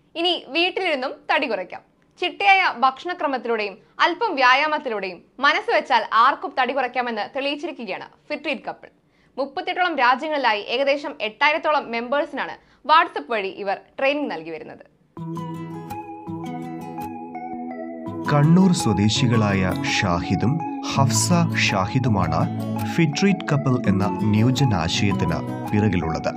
ഇനി വീട്ടിലിരുന്നും തടി കുറയ്ക്കാം ചിട്ടയായ ഭക്ഷണക്രമത്തിലൂടെയും അല്പം വ്യായാമത്തിലൂടെയും മനസ്സ് വെച്ചാൽ ആർക്കും തടി കുറയ്ക്കാമെന്ന് തെളിയിച്ചിരിക്കുകയാണ് ഫിറ്റ്രീറ്റ് കപ്പിൾ മുപ്പത്തെട്ടോളം രാജ്യങ്ങളിലായി ഏകദേശം എട്ടായിരത്തോളം മെമ്പേഴ്സിനാണ് വാട്സപ്പ് വഴി ഇവർ ട്രെയിനിങ് നൽകി വരുന്നത് കണ്ണൂർ സ്വദേശികളായ ഷാഹിദും ഹഫ്സ ഷാഹിദുമാണ് ഫിട്രീറ്റ് കപ്പിൾ എന്ന ന്യൂജൻ ആശയത്തിന് പിറകിലുള്ളത്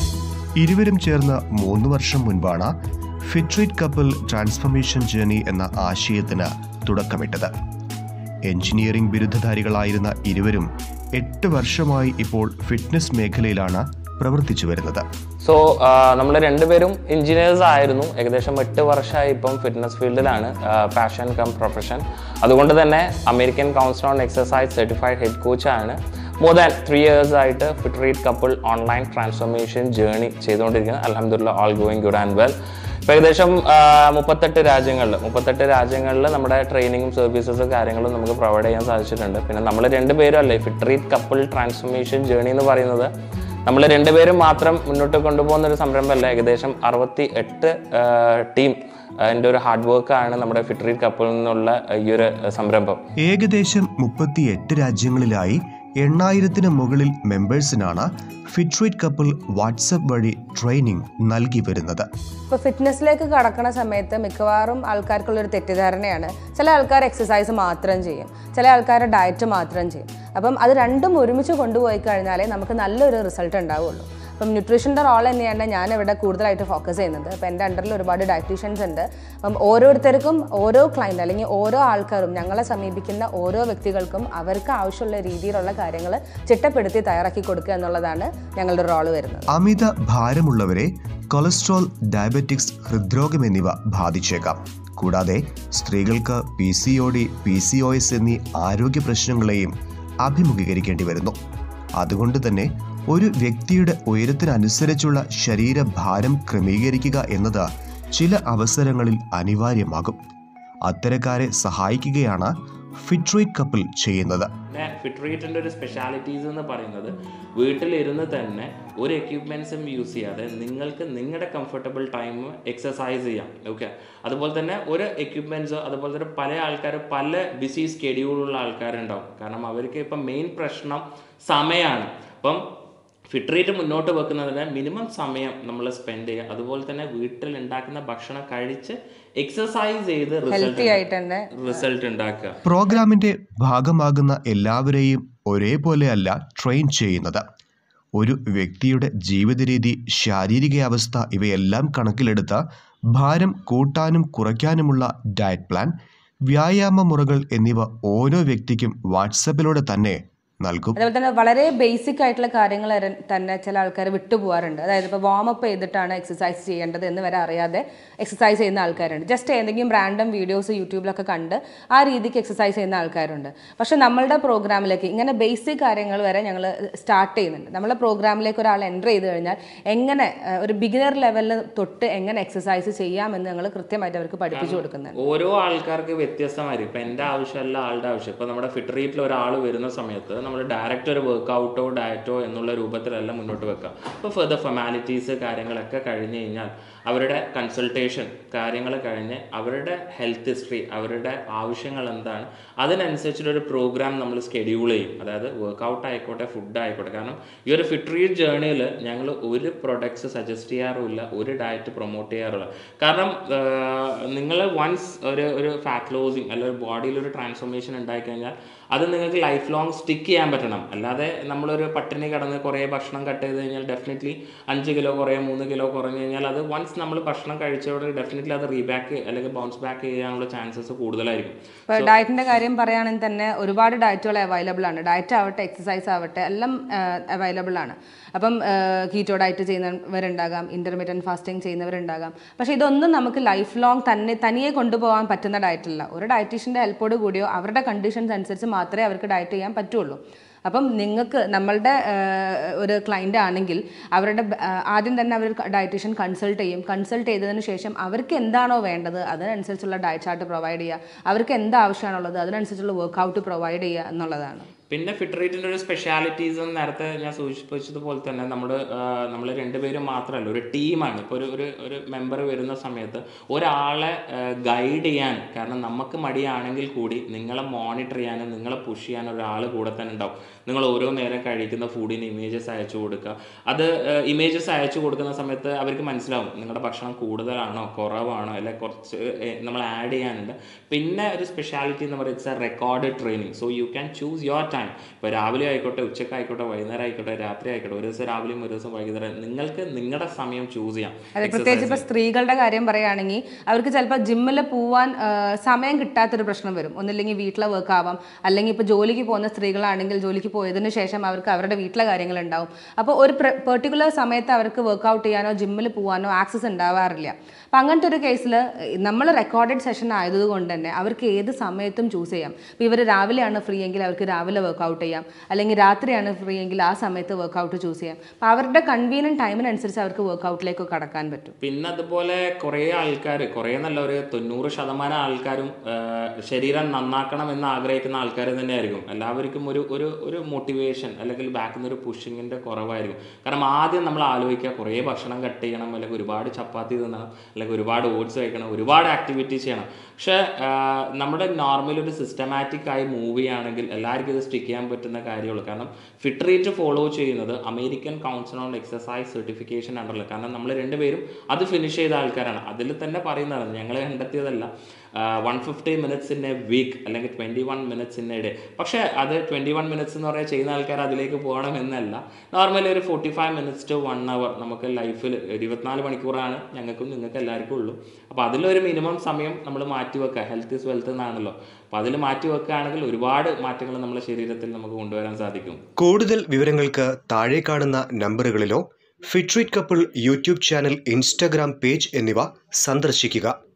ഇരുവരും ചേർന്ന് മൂന്ന് വർഷം മുൻപാണ് ഫിട്രീറ്റ് കപ്പിൾ ട്രാൻസ്ഫർമേഷൻ ജേണി എന്ന ആശയത്തിന് തുടക്കമിട്ടത് എഞ്ചിനീയറിംഗ് ബിരുദധാരികളായിരുന്ന ഇരുവരും എട്ട് വർഷമായി ഇപ്പോൾ ഫിറ്റ്നസ് മേഖലയിലാണ് പ്രവർത്തിച്ചു വരുന്നത് സോ നമ്മൾ രണ്ടുപേരും എഞ്ചിനീയേഴ്സ് ആയിരുന്നു ഏകദേശം എട്ട് വർഷമായി ഇപ്പം ഫിറ്റ്നസ് ഫീൽഡിലാണ് പാഷൻ കം പ്രൊഫഷൻ അതുകൊണ്ട് തന്നെ American council on exercise certified head കോച്ചാണ് മോർ ദാൻ ത്രീ ഇയേഴ്സ് ആയിട്ട് Fitreat couple online transformation journey ചെയ്തുകൊണ്ടിരിക്കുന്നത് അലഹമുല്ല all going good and well ഇപ്പോൾ ഏകദേശം ആ, മുപ്പത്തെട്ട് രാജ്യങ്ങളിൽ മുപ്പത്തെട്ട് രാജ്യങ്ങളിൽ നമ്മുടെ ട്രെയിനിങ്ങും സർവീസസ് കാര്യങ്ങളും നമുക്ക് പ്രൊവൈഡ് ചെയ്യാൻ സാധിച്ചിട്ടുണ്ട് പിന്നെ നമ്മൾ രണ്ടുപേരും അല്ലേ ഫിട്രീറ്റ് കപ്പിൾ ട്രാൻസ്ഫോർമേഷൻ ജേണി എന്ന് പറയുന്നത് നമ്മൾ രണ്ടുപേരും മാത്രം മുന്നോട്ട് കൊണ്ടുപോകുന്ന ഒരു സംരംഭമല്ല ഏകദേശം അറുപത്തി എട്ട് ടീം അതിൻ്റെ ഒരു ഹാർഡ് വർക്കാണ് നമ്മുടെ ഫിട്രീറ്റ് കപ്പിളിൽ നിന്നുള്ള ഈ ഒരു സംരംഭം ഏകദേശം മുപ്പത്തിയെട്ട് രാജ്യങ്ങളിലായി എണ്ണായിരത്തിന് മുകളിൽ മെമ്പേഴ്സിനാണ് ഫിറ്റ്രീറ്റ് കപ്പിൾ വാട്സപ്പ് വഴി ട്രെയിനിങ് നൽകി വരുന്നത് ഇപ്പോൾ ഫിറ്റ്നസ്സിലേക്ക് കടക്കണ സമയത്ത് മിക്കവാറും ആൾക്കാർക്കുള്ളൊരു തെറ്റിദ്ധാരണയാണ് ചില ആൾക്കാർ എക്സസൈസ് മാത്രം ചെയ്യും ചില ആൾക്കാർ ഡയറ്റ് മാത്രം ചെയ്യും അപ്പം അത് രണ്ടും ഒരുമിച്ച് കൊണ്ടുപോയി കഴിഞ്ഞാലേ നമുക്ക് നല്ലൊരു റിസൾട്ട് ഉണ്ടാവുള്ളൂ അപ്പം ന്യൂട്രീഷൻ്റെ റോൾ തന്നെയാണ് ഞാൻ ഇവിടെ കൂടുതലായിട്ട് ഫോക്കസ് ചെയ്യുന്നത് അപ്പം എൻ്റെ അണ്ടറിൽ ഒരുപാട് ഡയറ്റീഷ്യൻസ് ഉണ്ട് അപ്പം ഓരോരുത്തർക്കും ഓരോ ക്ലയൻറ്റ് അല്ലെങ്കിൽ ഓരോ ആൾക്കാരും ഞങ്ങളെ സമീപിക്കുന്ന ഓരോ വ്യക്തികൾക്കും അവർക്ക് ആവശ്യമുള്ള രീതിയിലുള്ള കാര്യങ്ങൾ ചിട്ടപ്പെടുത്തി തയ്യാറാക്കി കൊടുക്കുക എന്നുള്ളതാണ് ഞങ്ങളുടെ റോള് വരുന്നത് അമിത ഭാരമുള്ളവരെ കൊളസ്ട്രോൾ ഡയബറ്റിക്സ് ഹൃദ്രോഗം എന്നിവ ബാധിച്ചേക്കാം കൂടാതെ സ്ത്രീകൾക്ക് P C O D P C O S എന്നീ ആരോഗ്യ പ്രശ്നങ്ങളെയും അഭിമുഖീകരിക്കേണ്ടി വരുന്നു അതുകൊണ്ട് തന്നെ ഒരു വ്യക്തിയുടെ ഉയരത്തിനനുസരിച്ചുള്ള ശരീരഭാരം ക്രമീകരിക്കുക എന്നത് ചില അവസരങ്ങളിൽ അനിവാര്യമാകും അത്തരക്കാരെ സഹായിക്കുകയാണ് ഫിട്രീറ്റ് കപ്പിൾ ചെയ്യുന്നത് പിന്നെ ഫിട്രീറ്റിൻ്റെ ഒരു സ്പെഷ്യാലിറ്റീസ് എന്ന് പറയുന്നത് വീട്ടിലിരുന്ന് തന്നെ ഒരു എക്യുപ്മെൻസും യൂസ് ചെയ്യാതെ നിങ്ങൾക്ക് നിങ്ങളുടെ കംഫർട്ടബിൾ ടൈം എക്സസൈസ് ചെയ്യാം ഓക്കെ അതുപോലെ തന്നെ ഒരു എക്യുപ്മെൻറ്റ്സോ അതുപോലെ തന്നെ പല ആൾക്കാർ പല ബിസി സ്കെഡ്യൂളുള്ള ആൾക്കാരുണ്ടാവും കാരണം അവർക്ക് ഇപ്പം മെയിൻ പ്രശ്നം സമയമാണ് അപ്പം ഫിട്രീറ്റ് മുന്നോട്ട് വെക്കുന്നതിന് മിനിമം സമയം നമ്മൾ സ്പെൻഡ് ചെയ്യുക അതുപോലെ തന്നെ വീട്ടിൽ ഉണ്ടാക്കുന്ന ഭക്ഷണം കഴിച്ച് എക്സസൈസ് ചെയ്ത് ഹെൽത്തി ആയിട്ട് തന്നെ റിസൾട്ട് ഉണ്ടാക്കുക പ്രോഗ്രാമിന്റെ ഭാഗമാകുന്ന എല്ലാവരെയും ഒരേപോലെയല്ല ട്രെയിൻ ചെയ്യുന്നത് ഒരു വ്യക്തിയുടെ ജീവിത രീതി ശാരീരികാവസ്ഥ ഇവയെല്ലാം കണക്കിലെടുത്ത് ഭാരം കൂട്ടാനും കുറയ്ക്കാനുമുള്ള ഡയറ്റ് പ്ലാൻ വ്യായാമ മുറകൾ എന്നിവ ഓരോ വ്യക്തിക്കും വാട്സപ്പിലൂടെ തന്നെ നൽകും അതുപോലെ തന്നെ വളരെ ബേസിക് ആയിട്ടുള്ള കാര്യങ്ങൾ വരെ തന്നെ ചില ആൾക്കാർ വിട്ടുപോകാറുണ്ട് അതായത് ഇപ്പോൾ വാമപ്പ് ചെയ്തിട്ടാണ് എക്സസൈസ് ചെയ്യേണ്ടത് എന്ന് വരെ അറിയാതെ എക്സസൈസ് ചെയ്യുന്ന ആൾക്കാരുണ്ട് ജസ്റ്റ് ഏതെങ്കിലും റാൻഡം വീഡിയോസ് യൂട്യൂബിലൊക്കെ കണ്ട് ആ രീതിക്ക് എക്സസൈസ് ചെയ്യുന്ന ആൾക്കാരുണ്ട് പക്ഷെ നമ്മളുടെ പ്രോഗ്രാമിലേക്ക് ഇങ്ങനെ ബേസിക് കാര്യങ്ങൾ വരെ ഞങ്ങൾ സ്റ്റാർട്ട് ചെയ്യുന്നുണ്ട് നമ്മളെ പ്രോഗ്രാമിലേക്ക് ഒരാൾ എൻ്റർ ചെയ്ത് കഴിഞ്ഞാൽ എങ്ങനെ ആ, ഒരു ബിഗിനർ ലെവലിൽ തൊട്ട് എങ്ങനെ എക്സസൈസ് ചെയ്യാമെന്ന് ഞങ്ങൾ കൃത്യമായിട്ട് അവർക്ക് പഠിപ്പിച്ചു കൊടുക്കുന്നുണ്ട് ഓരോ ആൾക്കാർക്ക് വ്യത്യസ്തമായിരിക്കും ഇപ്പം എൻ്റെ ആവശ്യമല്ല ആളുടെ ആവശ്യം ഇപ്പം നമ്മുടെ ഫിട്രീറ്റിൽ ഒരാൾ വരുന്ന സമയത്ത് നമ്മൾ ഡയറക്റ്റ് ഒരു വർക്കൗട്ടോ ഡയറ്റോ എന്നുള്ള രൂപത്തിലല്ല മുന്നോട്ട് വെക്കുക ഇപ്പോൾ ഫെർദർ ഫൊമാലിറ്റീസ് കാര്യങ്ങളൊക്കെ കഴിഞ്ഞ് കഴിഞ്ഞാൽ അവരുടെ കൺസൾട്ടേഷൻ കാര്യങ്ങൾ കഴിഞ്ഞ് അവരുടെ ഹെൽത്ത് ഹിസ്റ്ററി അവരുടെ ആവശ്യങ്ങൾ എന്താണ് അതിനനുസരിച്ചിട്ടൊരു പ്രോഗ്രാം നമ്മൾ സ്കെഡ്യൂൾ ചെയ്യും അതായത് വർക്കൗട്ട് ആയിക്കോട്ടെ ഫുഡ് ആയിക്കോട്ടെ കാരണം ഈ ഒരു ഫിട്രീറ്റ് ജേർണിയിൽ ഞങ്ങൾ ഒരു പ്രൊഡക്ട്സ് സജസ്റ്റ് ചെയ്യാറുമില്ല ഒരു ഡയറ്റ് പ്രൊമോട്ട് ചെയ്യാറില്ല കാരണം നിങ്ങൾ വൺസ് ഒരു ഒരു ഫാറ്റ് ലോസിങ് അല്ലെങ്കിൽ ബോഡിയിൽ ഒരു ട്രാൻസ്ഫോർമേഷൻ ഉണ്ടായിക്കഴിഞ്ഞാൽ അത് നിങ്ങൾക്ക് ലൈഫ് ലോങ് സ്റ്റിക്ക് ചെയ്യാൻ പറ്റണം അല്ലാതെ നമ്മളൊരു പട്ടിണി കിടന്ന് കുറേ ഭക്ഷണം കട്ട് ചെയ്ത് കഴിഞ്ഞാൽ ഡെഫിനറ്റ്ലി അഞ്ച് കിലോ കുറയും മൂന്ന് കിലോ കുറഞ്ഞു കഴിഞ്ഞാൽ അത് വൺസ് നമ്മൾ ഭക്ഷണം കഴിച്ചതോടെ ഡെഫിനറ്റ്ലി അത് റീബാക്ക് അല്ലെങ്കിൽ ബൗൺസ് ബാക്ക് ചെയ്യാനുള്ള ചാൻസസ് കൂടുതലായിരിക്കും ഇപ്പോൾ ഡയറ്റിന്റെ കാര്യം പറയുകയാണെങ്കിൽ തന്നെ ഒരുപാട് ഡയറ്റുകൾ അവൈലബിൾ ആണ് ഡയറ്റ് ആവട്ടെ എക്സസൈസ് ആവട്ടെ എല്ലാം അവൈലബിൾ ആണ് അപ്പം കീറ്റോ ഡയറ്റ് ചെയ്യുന്നവരുണ്ടാകാം ഇന്റർമീഡിയറ്റ് ഫാസ്റ്റിംഗ് ചെയ്യുന്നവരുണ്ടാകാം പക്ഷേ ഇതൊന്നും നമുക്ക് ലൈഫ് ലോങ് തന്നെ തനിയെ കൊണ്ടുപോകാൻ പറ്റുന്ന ഡയറ്റല്ല ഒരു ഡയറ്റീഷ്യൻ്റെ ഹെൽപ്പോട് കൂടിയോ അവരുടെ കണ്ടീഷൻസ് അനുസരിച്ച് മാത്രമേ അവർക്ക് ഡയറ്റ് ചെയ്യാൻ പറ്റുള്ളൂ അപ്പം നിങ്ങൾക്ക് നമ്മളുടെ ആ, ഒരു ക്ലയൻ്റ് ആണെങ്കിൽ അവരുടെ ബ- ആ, ആദ്യം തന്നെ അവർ ഡയറ്റീഷ്യൻ കൺസൾട്ട് ചെയ്യും കൺസൾട്ട് ചെയ്തതിന് ശേഷം അവർക്ക് എന്താണോ വേണ്ടത് അതിനനുസരിച്ചുള്ള ഡയറ്റ് ചാർട്ട് പ്രൊവൈഡ് ചെയ്യുക അവർക്ക് എന്ത് ആവശ്യമാണുള്ളത് അതിനനുസരിച്ചുള്ള വർക്കൗട്ട് പ്രൊവൈഡ് ചെയ്യുക എന്നുള്ളതാണ് പിന്നെ ഫിറ്ററേറ്റിൻ്റെ ഒരു സ്പെഷ്യാലിറ്റീസ് നേരത്തെ ഞാൻ സൂചിപ്പിച്ചതുപോലെ തന്നെ നമ്മൾ നമ്മൾ രണ്ടുപേരും മാത്രമല്ല ഒരു ടീമാണ് ഇപ്പോൾ ഒരു ഒരു ഒരു മെമ്പർ വരുന്ന സമയത്ത് ഒരാളെ ഗൈഡ് ചെയ്യാൻ കാരണം നമുക്ക് മടിയാണെങ്കിൽ കൂടി നിങ്ങളെ മോണിറ്റർ ചെയ്യാനും നിങ്ങളെ പുഷ് ചെയ്യാനും ഒരാൾ കൂടെ തന്നെ ഉണ്ടാവും നിങ്ങൾ ഓരോ നേരം കഴിക്കുന്ന ഫുഡിന് ഇമേജസ് അയച്ചു കൊടുക്കുക അത് ഇമേജസ് അയച്ചു കൊടുക്കുന്ന സമയത്ത് അവർക്ക് മനസ്സിലാവും നിങ്ങളുടെ ഭക്ഷണം കൂടുതലാണോ കുറവാണോ അല്ലെ കുറച്ച് ഏർ, നമ്മൾ ആഡ് ചെയ്യാനുണ്ട് പിന്നെ ഒരു സ്പെഷ്യാലിറ്റി എന്ന് പറയുന്നത് it's a record training so you can choose your time ഇപ്പോൾ രാവിലെ ആയിക്കോട്ടെ ഉച്ചയ്ക്ക് ആയിക്കോട്ടെ വൈകുന്നേരം ആയിക്കോട്ടെ രാത്രി ആയിക്കോട്ടെ ഒരു ദിവസം രാവിലെയും ഒരു ദിവസം വൈകുന്നേരം നിങ്ങൾക്ക് നിങ്ങളുടെ സമയം ചൂസ് ചെയ്യാം അതെ പ്രത്യേകിച്ച് ഇപ്പോൾ സ്ത്രീകളുടെ കാര്യം പറയുകയാണെങ്കിൽ അവർക്ക് ചിലപ്പോൾ ജിമ്മിൽ പോവാൻ ആ, സമയം കിട്ടാത്തൊരു പ്രശ്നം വരും ഒന്നില്ലെങ്കിൽ വീട്ടിലെ വർക്ക് ആവാം അല്ലെങ്കിൽ ഇപ്പോൾ ജോലിക്ക് പോകുന്ന സ്ത്രീകളാണെങ്കിൽ ജോലിക്ക് പോയതിന് ശേഷം അവർക്ക് അവരുടെ വീട്ടിലെ കാര്യങ്ങളുണ്ടാവും അപ്പോൾ ഒരു പെർട്ടിക്കുലർ സമയത്ത് അവർക്ക് വർക്കൗട്ട് ചെയ്യാനോ ജിമ്മിൽ പോകാനോ ആക്സസ് ഉണ്ടാവാറില്ല അപ്പം അങ്ങനത്തെ ഒരു കേസിൽ നമ്മൾ റെക്കോർഡഡ് സെഷൻ ആയതുകൊണ്ട് തന്നെ അവർക്ക് ഏത് സമയത്തും ചൂസ് ചെയ്യാം ഇപ്പോൾ ഇവർ രാവിലെയാണ് ഫ്രീ എങ്കിൽ അവർക്ക് രാവിലെ വർക്കൗട്ട് ചെയ്യാം അല്ലെങ്കിൽ രാത്രിയാണ് ഫ്രീ എങ്കിൽ ആ സമയത്ത് വർക്കൗട്ട് ചൂസ് ചെയ്യാം അപ്പോൾ അവരുടെ കൺവീനിയൻറ്റ് ടൈമിനനുസരിച്ച് അവർക്ക് വർക്കൗട്ടിലേക്ക് കടക്കാൻ പറ്റും പിന്നെ അതുപോലെ കുറേ ആൾക്കാർ കുറേ നല്ല ഒരു തൊണ്ണൂറ് ശതമാനം ആൾക്കാരും ആ, ശരീരം നന്നാക്കണം എന്ന് ആഗ്രഹിക്കുന്ന ആൾക്കാർ തന്നെയായിരിക്കും എല്ലാവർക്കും ഒരു ഒരു ഒരു മോട്ടിവേഷൻ അല്ലെങ്കിൽ ബാക്കിൽ നിന്ന് ഒരു പുഷിങ്ങിൻ്റെ കുറവായിരിക്കും കാരണം ആദ്യം നമ്മൾ ആലോചിക്കുക കുറേ ഭക്ഷണം കട്ട് ചെയ്യണം അല്ലെങ്കിൽ ഒരുപാട് ചപ്പാത്തി തിന്നണം അല്ലെങ്കിൽ ഒരുപാട് ഓട്സ് കഴിക്കണം ഒരുപാട് ആക്ടിവിറ്റി ചെയ്യണം പക്ഷേ ആ, നമ്മുടെ നോർമൽ ഒരു സിസ്റ്റമാറ്റിക് ആയി മൂവ് ചെയ്യുകയാണെങ്കിൽ എല്ലാവർക്കും ഇത് സ്റ്റിക്ക് ചെയ്യാൻ പറ്റുന്ന കാര്യമുള്ളൂ കാരണം ഫിറ്റ് റേറ്റ് ഫോളോ ചെയ്യുന്നത് American council on exercise certification അണ്ടറിൽ കാരണം നമ്മൾ രണ്ടുപേരും അത് ഫിനിഷ് ചെയ്ത ആൾക്കാരാണ് അതിൽ തന്നെ പറയുന്നതാണ് ഞങ്ങൾ കണ്ടെത്തിയതല്ല one fifty minutes in a week അല്ലെങ്കിൽ twenty one minutes in a day പക്ഷേ അത് ട്വൻറ്റി വൺ മിനിറ്റ്സ് എന്ന് പറയാൻ ചെയ്യുന്ന ആൾക്കാർ അതിലേക്ക് പോകണം എന്നല്ല നോർമലി ഒരു forty five minutes to one hour നമുക്ക് ലൈഫിൽ ഇരുപത്തിനാല് മണിക്കൂറാണ് ഞങ്ങൾക്കും നിങ്ങൾക്ക് എല്ലാവർക്കും ഉള്ളൂ അപ്പോൾ അതിലൊരു മിനിമം സമയം നമ്മൾ മാറ്റി വെക്കുക ഹെൽത്ത് ഇസ് വെൽത്ത് എന്നാണല്ലോ അപ്പോൾ അതിൽ മാറ്റി വെക്കുകയാണെങ്കിൽ ഒരുപാട് മാറ്റങ്ങൾ നമ്മുടെ ശരീരത്തിൽ നമുക്ക് കൊണ്ടുവരാൻ സാധിക്കും കൂടുതൽ വിവരങ്ങൾക്ക് താഴെ കാണുന്ന നമ്പറുകളിലോ Fitreat couple YouTube channel Instagram page എന്നിവ സന്ദർശിക്കുക